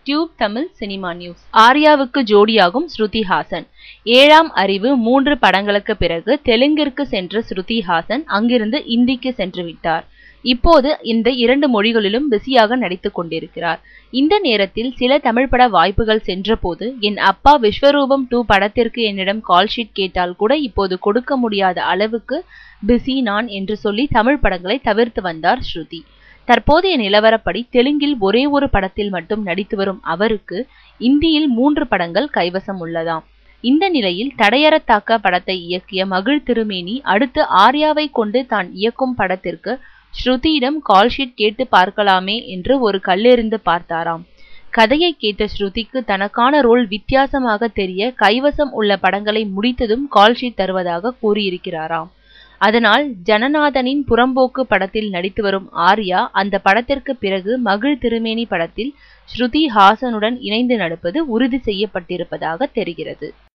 tube Tamil cinema news ஆர்யாவுக்கு ஜோடியாகும் ஸ்ருதி ஹாசன் ஏழாம் அறிவு மூன்று படங்களுக்கு பிறகு தெலுங்கிற்கு சென்ற ஸ்ருதி ஹாசன் அங்கிருந்து இந்திக்கு சென்று விட்டார் இப்போது இந்த இரண்டு மொழிகளிலும் பிஸியாக நடித்துக் கொண்டிருக்கிறார் இந்த நேரத்தில் சில தமிழ் பட வாய்ப்புகள் சென்றபோது என் அப்பா விஸ்வரூபம் டூ படத்திற்கு என்னிடம் கால் ஷீட் கேட்டால் கூட இப்போது கொடுக்க முடியாத அளவுக்கு பிஸி நான் என்று சொல்லி தமிழ் படங்களை தவிர்த்து வந்தார் ஸ்ருதி தற்போதைய நிலவரப்படி தெலுங்கில் ஒரே ஒரு படத்தில் மட்டும் நடித்து வரும் அவருக்கு இந்தியில் மூன்று படங்கள் கைவசம் உள்ளதாம் இந்த நிலையில் தடையறத்தாக்க படத்தை இயக்கிய மகிழ் திருமேனி அடுத்து ஆர்யாவை கொண்டு தான் இயக்கும் படத்திற்கு ஸ்ருதியிடம் கால்ஷீட் கேட்டு பார்க்கலாமே என்று ஒரு கல்லெறிந்து பார்த்தாராம் கதையை கேட்ட ஸ்ருதிக்கு தனக்கான ரோல் வித்தியாசமாக தெரிய கைவசம் உள்ள படங்களை முடித்ததும் கால்ஷீட் தருவதாக கூறியிருக்கிறாராம் அதனால் ஜனநாதனின் புறம்போக்கு படத்தில் நடித்து வரும் ஆர்யா அந்த படத்திற்கு பிறகு மகிழ் திருமேனி படத்தில் ஸ்ருதி ஹாசனுடன் இணைந்து நடிப்பது உறுதி செய்யப்பட்டிருப்பதாக தெரிகிறது